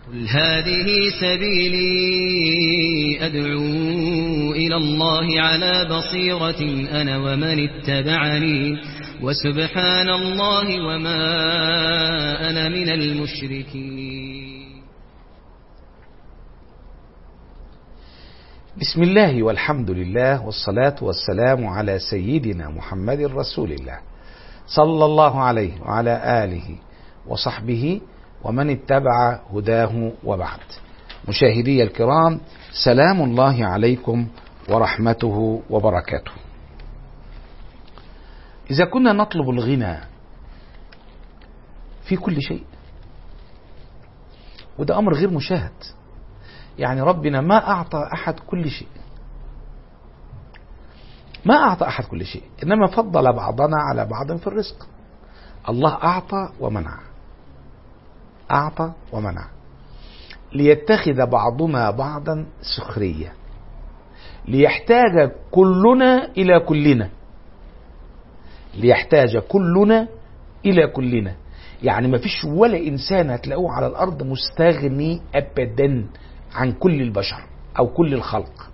قل هذه سبيلي أدعو إلى الله على بصيرة أنا ومن اتبعني وسبحان الله وما أنا من المشركين بسم الله والحمد لله والصلاة والسلام على سيدنا محمد رسول الله صلى الله عليه وعلى آله وصحبه ومن اتبع هداه وبعد مشاهدي الكرام سلام الله عليكم ورحمته وبركاته إذا كنا نطلب الغنى في كل شيء وده أمر غير مشاهد يعني ربنا ما أعطى أحد كل شيء ما أعطى أحد كل شيء إنما فضل بعضنا على بعض في الرزق الله أعطى ومنع أعطى ومنع ليتخذ بعضنا بعضا سخرية ليحتاج كلنا إلى كلنا ليحتاج كلنا إلى كلنا يعني ما فيش ولا إنسان هتلاقوه على الأرض مستغني أبدا عن كل البشر أو كل الخلق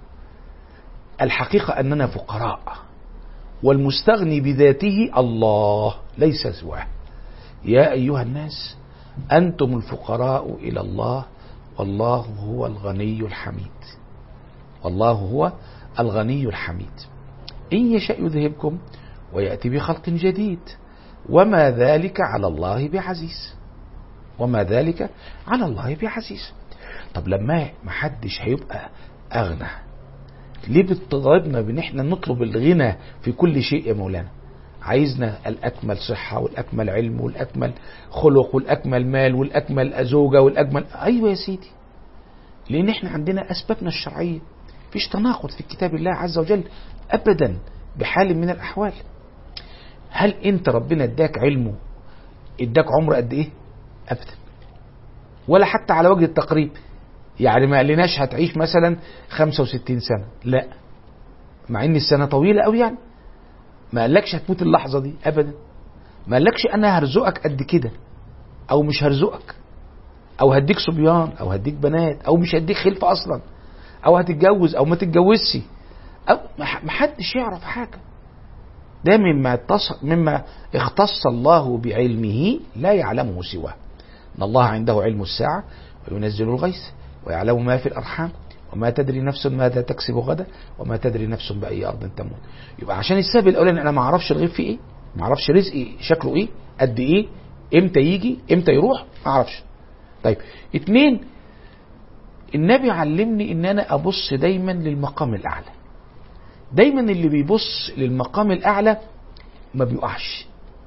الحقيقة أننا فقراء والمستغني بذاته الله ليس سواه يا أيها الناس أنتم الفقراء إلى الله والله هو الغني الحميد والله هو الغني الحميد إن يشاء يذهبكم ويأتي بخلق جديد وما ذلك على الله بعزيز وما ذلك على الله بعزيز طب لما محدش هيبقى أغنى ليه بتضربنا بان احنا نطلب الغنى في كل شيء يا مولانا عايزنا الأكمل صحة والأكمل علم والأكمل خلق والأكمل مال والأكمل زوجة والأكمل أيوة يا سيدي لأن احنا عندنا أسبابنا الشرعية فيش تناقض في كتاب الله عز وجل أبدا بحال من الأحوال هل أنت ربنا اداك علمه اداك عمر قد إيه أبدا ولا حتى على وجه التقريب يعني ما قالناش هتعيش مثلا 65 سنة لا مع ان السنة طويلة قوي يعني ما قالكش هتموت اللحظة دي ابدا ما قالكش انا هرزقك قد كده او مش هرزقك او هديك صبيان او هديك بنات او مش هديك خلفة اصلا او هتتجوز او ما تتجوزش او ما حدش يعرف حاجة ده مما اتص... مما اختص الله بعلمه لا يعلمه سواه ان الله عنده علم الساعة وينزل الغيث ويعلم ما في الارحام وما تدري نفس ماذا تكسب غدا وما تدري نفس باي ارض تموت يبقى عشان السبب الاولاني انا ما اعرفش الغيب فيه ايه ما اعرفش رزقي شكله ايه قد ايه امتى يجي امتى يروح ما اعرفش طيب اتنين النبي علمني ان انا ابص دايما للمقام الاعلى دايما اللي بيبص للمقام الاعلى ما بيقعش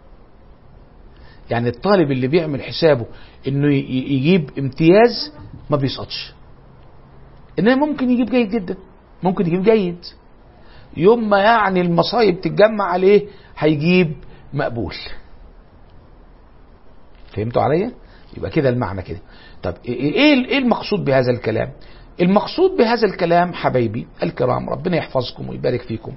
يعني الطالب اللي بيعمل حسابه انه يجيب امتياز ما بيسقطش انما ممكن يجيب جيد جدا ممكن يجيب جيد يوم ما يعني المصايب تتجمع عليه هيجيب مقبول فهمتوا عليا يبقى كده المعنى كده طب ايه ايه المقصود بهذا الكلام المقصود بهذا الكلام حبايبي الكرام ربنا يحفظكم ويبارك فيكم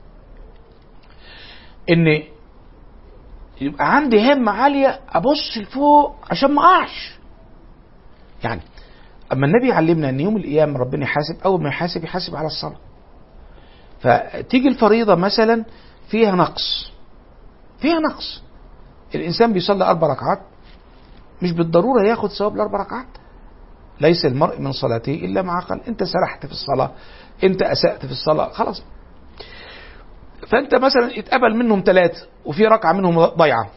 ان يبقى عندي همة عالية أبص لفوق عشان ما أقعش. يعني أما النبي علمنا أن يوم القيامة ربنا يحاسب أول ما يحاسب يحاسب على الصلاة. فتيجي الفريضة مثلا فيها نقص. فيها نقص. الإنسان بيصلي أربع ركعات مش بالضرورة ياخد ثواب الأربع ركعات. ليس المرء من صلاته إلا مع قل أنت سرحت في الصلاة أنت أسأت في الصلاة خلاص فانت مثلا اتقبل منهم ثلاثة وفي ركعة منهم ضيعة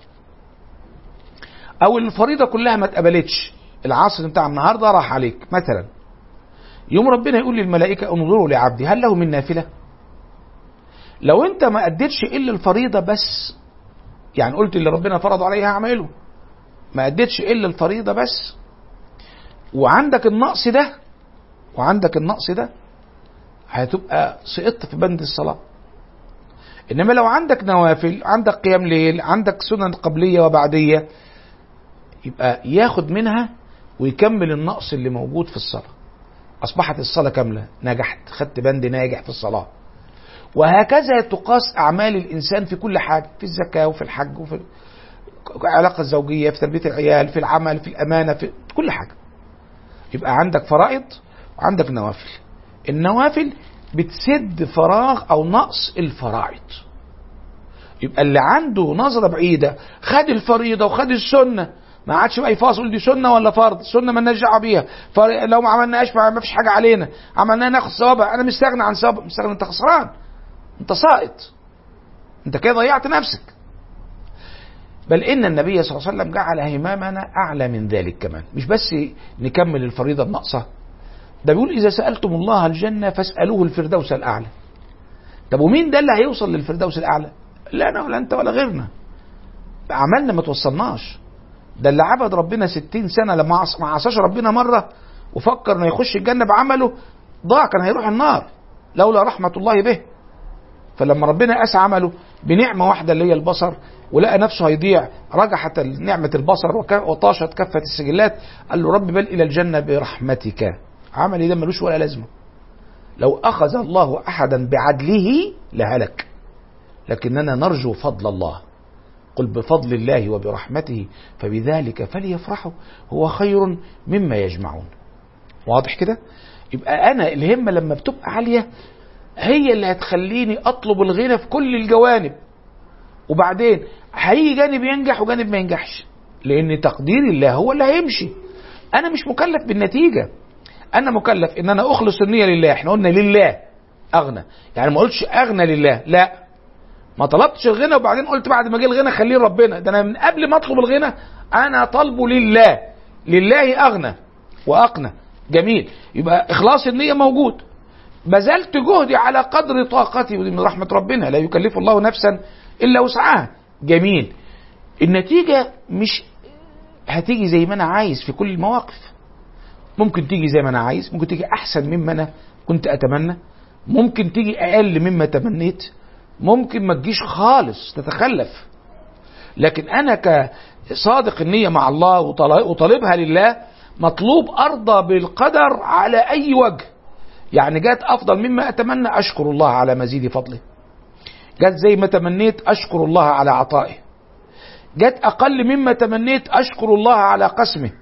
او الفريضة كلها ما اتقبلتش العصر بتاع النهاردة راح عليك مثلا يوم ربنا يقول للملائكة انظروا لعبدي هل له من نافلة لو انت ما اديتش الا الفريضة بس يعني قلت اللي ربنا فرض عليها هعمله ما اديتش الا الفريضة بس وعندك النقص ده وعندك النقص ده هتبقى سقطت في بند الصلاه انما لو عندك نوافل عندك قيام ليل عندك سنن قبليه وبعديه يبقى ياخد منها ويكمل النقص اللي موجود في الصلاه اصبحت الصلاه كامله نجحت خدت بند ناجح في الصلاه وهكذا تقاس اعمال الانسان في كل حاجه في الزكاه وفي الحج وفي العلاقه الزوجيه في تربيه العيال في العمل في الامانه في كل حاجه يبقى عندك فرائض وعندك نوافل النوافل بتسد فراغ او نقص الفرائض يبقى اللي عنده نظرة بعيدة خد الفريضة وخد السنة ما عادش بقى يفاصل دي سنة ولا فرض السنة ما دعوه بيها لو ما عملناهاش ما فيش حاجة علينا عملناها ناخد ثوابها انا مستغني عن ثواب مستغني انت خسران انت ساقط انت كده ضيعت نفسك بل ان النبي صلى الله عليه وسلم جعل همامنا اعلى من ذلك كمان مش بس نكمل الفريضه الناقصه ده بيقول اذا سالتم الله الجنه فاسالوه الفردوس الاعلى طب ومين ده اللي هيوصل للفردوس الاعلى لا انا ولا انت ولا غيرنا عملنا ما توصلناش ده اللي عبد ربنا ستين سنه لما ما عصاش ربنا مره وفكر انه يخش الجنه بعمله ضاع كان هيروح النار لولا رحمه الله به فلما ربنا قاس عمله بنعمه واحده اللي هي البصر ولقى نفسه هيضيع رجحت نعمه البصر وطاشت كفه السجلات قال له رب بل الى الجنه برحمتك عمل ده ملوش ولا لازمه لو اخذ الله احدا بعدله لهلك لكننا نرجو فضل الله قل بفضل الله وبرحمته فبذلك فليفرحوا هو خير مما يجمعون واضح كده يبقى انا الهمه لما بتبقى عاليه هي اللي هتخليني اطلب الغنى في كل الجوانب وبعدين هيجي جانب ينجح وجانب ما ينجحش لان تقدير الله هو اللي هيمشي انا مش مكلف بالنتيجه انا مكلف ان انا اخلص النيه لله احنا قلنا لله اغنى يعني ما قلتش اغنى لله لا ما طلبتش الغنى وبعدين قلت بعد ما جه الغنى خليه ربنا ده انا من قبل ما اطلب الغنى انا طالبه لله لله اغنى واقنى جميل يبقى اخلاص النيه موجود بذلت جهدي على قدر طاقتي ودي من رحمه ربنا لا يكلف الله نفسا الا وسعها جميل النتيجه مش هتيجي زي ما انا عايز في كل المواقف ممكن تيجي زي ما انا عايز ممكن تيجي احسن مما انا كنت اتمنى ممكن تيجي اقل مما تمنيت ممكن ما تجيش خالص تتخلف لكن انا كصادق النيه مع الله وطالبها لله مطلوب ارضى بالقدر على اي وجه يعني جات افضل مما اتمنى اشكر الله على مزيد فضله جت زي ما تمنيت اشكر الله على عطائه جت اقل مما تمنيت اشكر الله على قسمه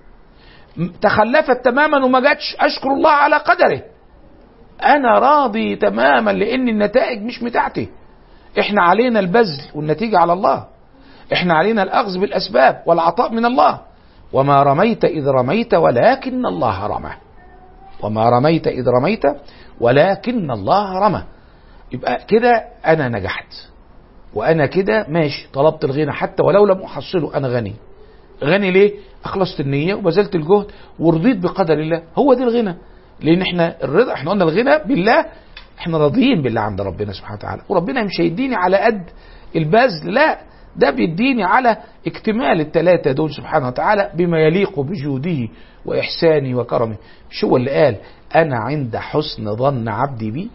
تخلفت تماما وما جاتش اشكر الله على قدره انا راضي تماما لان النتائج مش بتاعتي احنا علينا البذل والنتيجة على الله احنا علينا الاخذ بالاسباب والعطاء من الله وما رميت اذ رميت ولكن الله رمى وما رميت اذ رميت ولكن الله رمى يبقى كده انا نجحت وانا كده ماشي طلبت الغنى حتى ولو لم احصله انا غني غني ليه اخلصت النيه وبذلت الجهد ورضيت بقدر الله هو ده الغنى لان احنا الرضا احنا قلنا الغنى بالله احنا راضيين بالله عند ربنا سبحانه وتعالى وربنا مش هيديني على قد البذل لا ده بيديني على اكتمال الثلاثة دول سبحانه وتعالى بما يليق بجوده وإحسانه وكرمه مش هو اللي قال أنا عند حسن ظن عبدي بي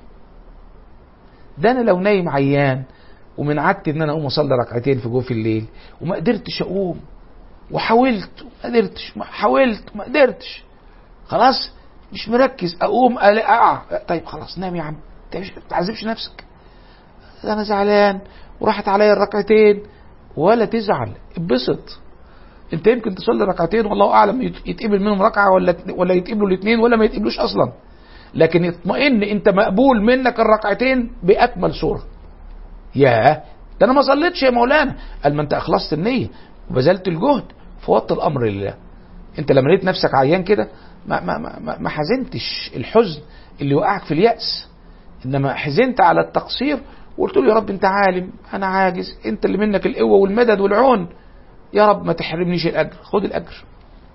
ده أنا لو نايم عيان ومن عادتي ان انا اقوم اصلي ركعتين في جوف الليل وما قدرتش اقوم وحاولت ما قدرتش ما حاولت ما قدرتش خلاص مش مركز اقوم اقع طيب خلاص نام يا عم انت مش ما تعذبش نفسك انا زعلان وراحت عليا الركعتين ولا تزعل اتبسط انت يمكن تصلي ركعتين والله اعلم يتقبل منهم ركعه ولا ولا يتقبلوا الاثنين ولا ما يتقبلوش اصلا لكن اطمئن انت مقبول منك الركعتين باكمل صوره ياه ده انا ما صليتش يا مولانا قال ما انت اخلصت النيه وبذلت الجهد فوضت الامر لله انت لما لقيت نفسك عيان كده ما ما ما ما حزنتش الحزن اللي وقعك في الياس انما حزنت على التقصير وقلت له يا رب انت عالم انا عاجز انت اللي منك القوه والمدد والعون يا رب ما تحرمنيش الاجر خد الاجر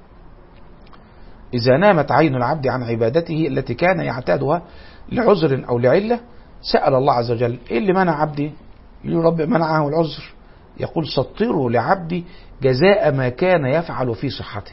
اذا نامت عين العبد عن عبادته التي كان يعتادها لعذر او لعله سال الله عز وجل ايه اللي منع عبدي يقول رب منعه العذر يقول سطروا لعبدي جزاء ما كان يفعل في صحته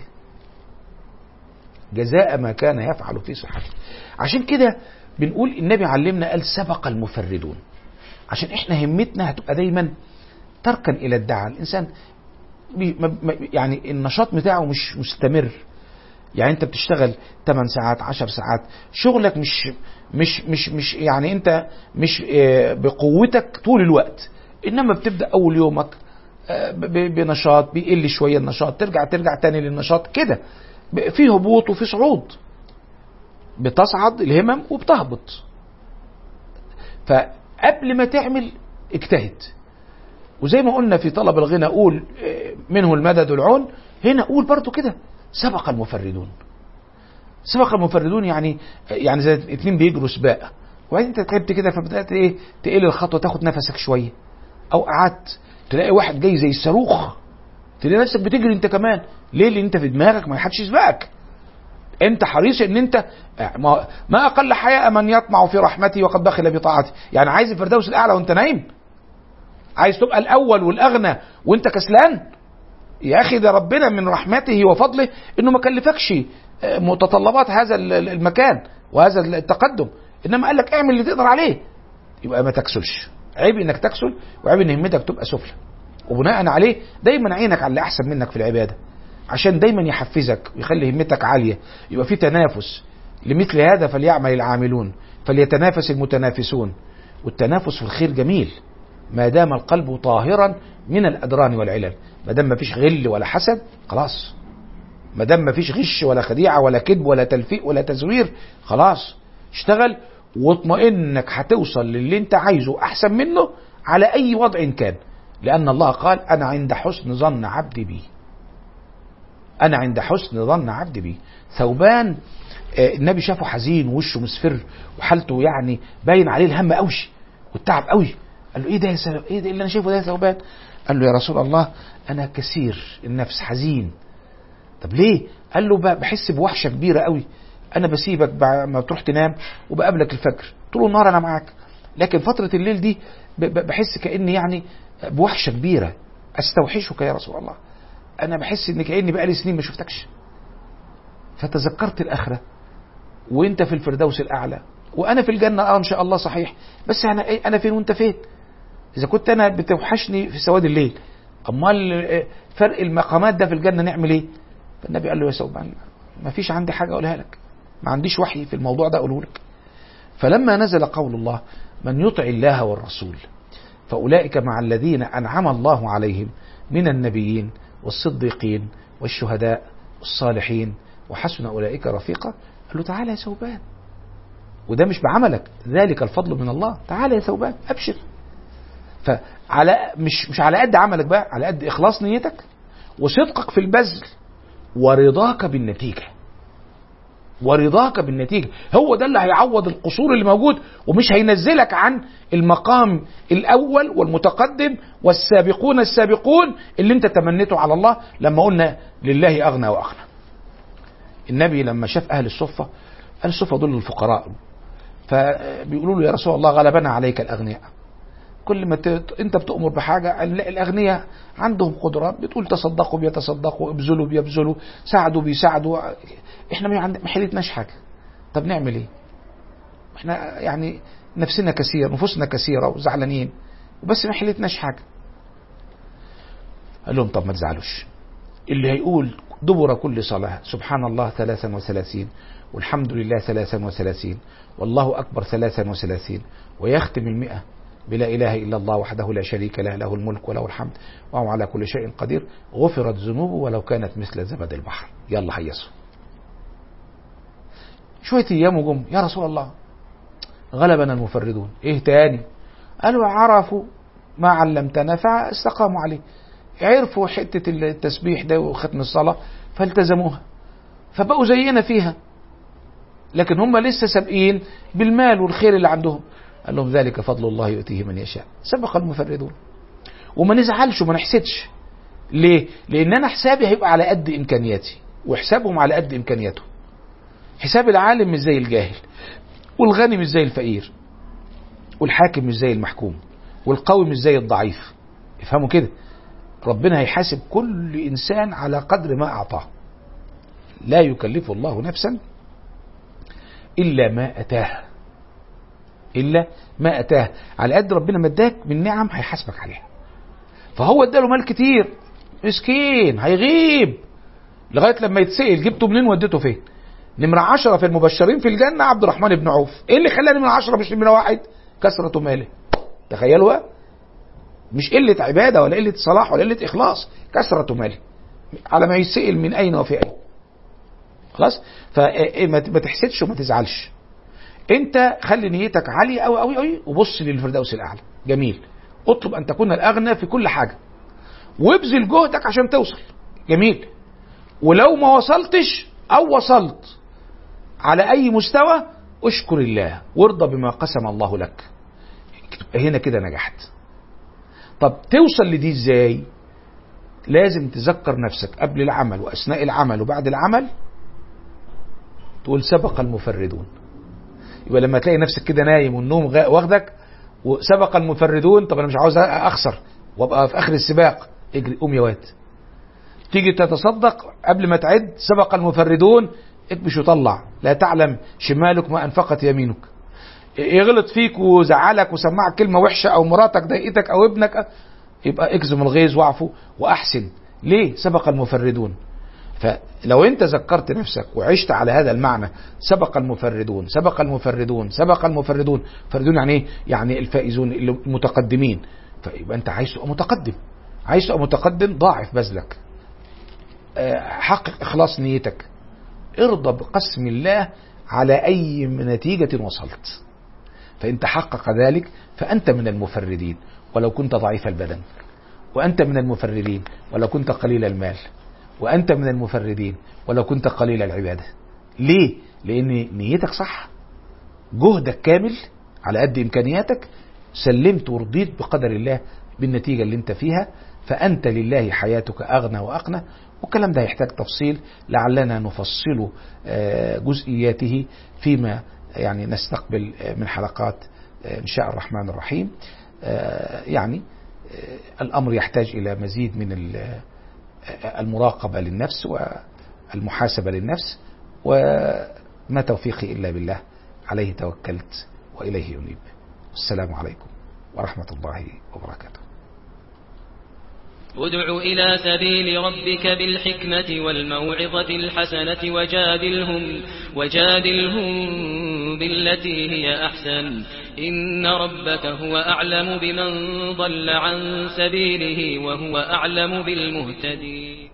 جزاء ما كان يفعل في صحته عشان كده بنقول النبي علمنا قال سبق المفردون عشان احنا همتنا هتبقى دايما تركا الى الدعاء الانسان يعني النشاط بتاعه مش مستمر يعني انت بتشتغل 8 ساعات 10 ساعات شغلك مش مش مش مش يعني انت مش بقوتك طول الوقت انما بتبدا اول يومك بنشاط بيقل شويه النشاط ترجع ترجع تاني للنشاط كده في هبوط وفي صعود بتصعد الهمم وبتهبط فقبل ما تعمل اجتهد وزي ما قلنا في طلب الغنى قول آه، منه المدد والعون هنا قول برضو كده سبق المفردون سبق المفردون يعني يعني زي اتنين بيجروا سباق وبعدين انت تعبت كده فبدات ايه تقل الخطوه تاخد نفسك شويه او قعدت تلاقي واحد جاي زي الصاروخ تلاقي نفسك بتجري انت كمان ليه لان انت في دماغك ما حدش يسبقك انت حريص ان انت ما, ما اقل حياء من يطمع في رحمتي وقد بخل بطاعتي يعني عايز الفردوس الاعلى وانت نايم عايز تبقى الاول والاغنى وانت كسلان يا اخي ده ربنا من رحمته وفضله انه ما كلفكش آه، متطلبات هذا ال- ال- المكان وهذا التقدم انما قال لك اعمل اللي تقدر عليه يبقى ما تكسلش عيب انك تكسل وعيب ان همتك تبقى سفلى وبناء عليه دايما عينك على اللي احسن منك في العباده عشان دايما يحفزك ويخلي همتك عاليه يبقى في تنافس لمثل هذا فليعمل العاملون فليتنافس المتنافسون والتنافس في الخير جميل ما دام القلب طاهرا من الادران والعلل ما دام ما فيش غل ولا حسد خلاص ما دام ما فيش غش ولا خديعه ولا كذب ولا تلفيق ولا تزوير خلاص اشتغل واطمئن انك هتوصل للي انت عايزه احسن منه على اي وضع كان لان الله قال انا عند حسن ظن عبدي بي انا عند حسن ظن عبدي بي ثوبان آه، النبي شافه حزين ووشه مصفر وحالته يعني باين عليه الهم قوي والتعب قوي قال له ايه ده يا سلام ايه ده اللي انا شايفه ده يا ثوبان قال له يا رسول الله انا كثير النفس حزين طب ليه قال له ب- بحس بوحشه كبيره قوي انا بسيبك بعد ما تروح تنام وبقابلك الفجر طول النهار انا معاك لكن فتره الليل دي ب- ب- بحس كاني يعني بوحشه كبيره استوحشك يا رسول الله انا بحس ان كاني بقالي سنين ما شفتكش فتذكرت الاخره وانت في الفردوس الاعلى وانا في الجنه اه ان شاء الله صحيح بس انا إيه- انا فين وانت فين اذا كنت انا بتوحشني في سواد الليل امال آه، فرق المقامات ده في الجنه نعمل ايه فالنبي قال له يا ثوبان ما فيش عندي حاجه اقولها لك ما عنديش وحي في الموضوع ده اقوله لك فلما نزل قول الله من يطع الله والرسول فاولئك مع الذين انعم الله عليهم من النبيين والصديقين والشهداء والصالحين وحسن اولئك رفيقا قال له تعالى يا ثوبان وده مش بعملك ذلك الفضل من الله تعالى يا ثوبان ابشر فعلى مش مش على قد عملك بقى على قد اخلاص نيتك وصدقك في البذل ورضاك بالنتيجه ورضاك بالنتيجه هو ده اللي هيعوض القصور اللي موجود ومش هينزلك عن المقام الاول والمتقدم والسابقون السابقون اللي انت تمنيته على الله لما قلنا لله اغنى واغنى النبي لما شاف اهل الصفه اهل الصفه دول الفقراء فبيقولوا له يا رسول الله غلبنا عليك الاغنياء كل ما ت... انت بتؤمر بحاجه نلاقي الاغنياء عندهم قدرات بتقول تصدقوا بيتصدقوا ابذلوا بيبذلوا ساعدوا بيساعدوا احنا ما عند- ما حيلتناش حاجه طب نعمل ايه؟ احنا يعني نفسنا كثير نفوسنا كثيره وزعلانين وبس ما حيلتناش حاجه قال لهم طب ما تزعلوش اللي هيقول دبر كل صلاة سبحان الله ثلاثا وثلاثين والحمد لله ثلاثا وثلاثين والله أكبر ثلاثا وثلاثين ويختم المئة بلا إله إلا الله وحده لا شريك له له الملك وله الحمد وهو على كل شيء قدير غفرت ذنوبه ولو كانت مثل زبد البحر يلا هيسوا شوية أيام وجم يا رسول الله غلبنا المفردون إيه تاني قالوا عرفوا ما علمتنا فاستقاموا عليه عرفوا حتة التسبيح ده وختم الصلاة فالتزموها فبقوا زينا فيها لكن هم لسه سابقين بالمال والخير اللي عندهم قال لهم ذلك فضل الله يؤتيه من يشاء سبق المفردون وما نزعلش وما نحسدش ليه؟ لأن أنا حسابي هيبقى على قد إمكانياتي وحسابهم على قد إمكانياتهم حساب العالم مش زي الجاهل والغني مش زي الفقير والحاكم مش زي المحكوم والقوي مش زي الضعيف افهموا كده ربنا هيحاسب كل انسان على قدر ما اعطاه لا يكلف الله نفسا الا ما اتاها الا ما اتاها على قد ربنا ما اداك من نعم هيحاسبك عليها فهو اداله مال كتير مسكين هيغيب لغايه لما يتسال جبته منين وديته فين نمرة عشرة في المبشرين في الجنة عبد الرحمن بن عوف ايه اللي خلاني من عشرة مش نمرة واحد كثرة ماله تخيلوا بقى مش قلة عبادة ولا قلة صلاح ولا قلة إخلاص كثرة ماله على ما يسأل من أين وفي أين خلاص فما تحسدش وما تزعلش انت خلي نيتك عاليه قوي قوي قوي وبص للفردوس الاعلى جميل اطلب ان تكون الاغنى في كل حاجه وابذل جهدك عشان توصل جميل ولو ما وصلتش او وصلت على اي مستوى اشكر الله وارضى بما قسم الله لك هنا كده نجحت طب توصل لدي ازاي لازم تذكر نفسك قبل العمل واثناء العمل وبعد العمل تقول سبق المفردون يبقى لما تلاقي نفسك كده نايم والنوم واخدك وسبق المفردون طب انا مش عاوز اخسر وابقى في اخر السباق اجري قوم يا واد تيجي تتصدق قبل ما تعد سبق المفردون اكبش وطلع لا تعلم شمالك ما انفقت يمينك يغلط فيك وزعلك وسمعك كلمه وحشه او مراتك ضايقتك او ابنك يبقى اكظم الغيظ واعفو واحسن ليه سبق المفردون فلو انت ذكرت نفسك وعشت على هذا المعنى سبق المفردون سبق المفردون سبق المفردون فردون يعني ايه يعني الفائزون المتقدمين فيبقى انت عايز تبقى متقدم عايز تبقى متقدم ضاعف بذلك حقق اخلاص نيتك ارضى بقسم الله على اي نتيجة وصلت فان تحقق ذلك فانت من المفردين ولو كنت ضعيف البدن وانت من المفردين ولو كنت قليل المال وانت من المفردين ولو كنت قليل العبادة ليه لان نيتك صح جهدك كامل على قد امكانياتك سلمت ورضيت بقدر الله بالنتيجة اللي انت فيها فانت لله حياتك اغنى واقنى والكلام ده يحتاج تفصيل لعلنا نفصل جزئياته فيما يعني نستقبل من حلقات ان شاء الرحمن الرحيم يعني الامر يحتاج الى مزيد من المراقبه للنفس والمحاسبه للنفس وما توفيقي الا بالله عليه توكلت واليه انيب السلام عليكم ورحمه الله وبركاته ادع إلى سبيل ربك بالحكمة والموعظة الحسنة وجادلهم, وجادلهم بالتي هي أحسن إن ربك هو أعلم بمن ضل عن سبيله وهو أعلم بالمهتدين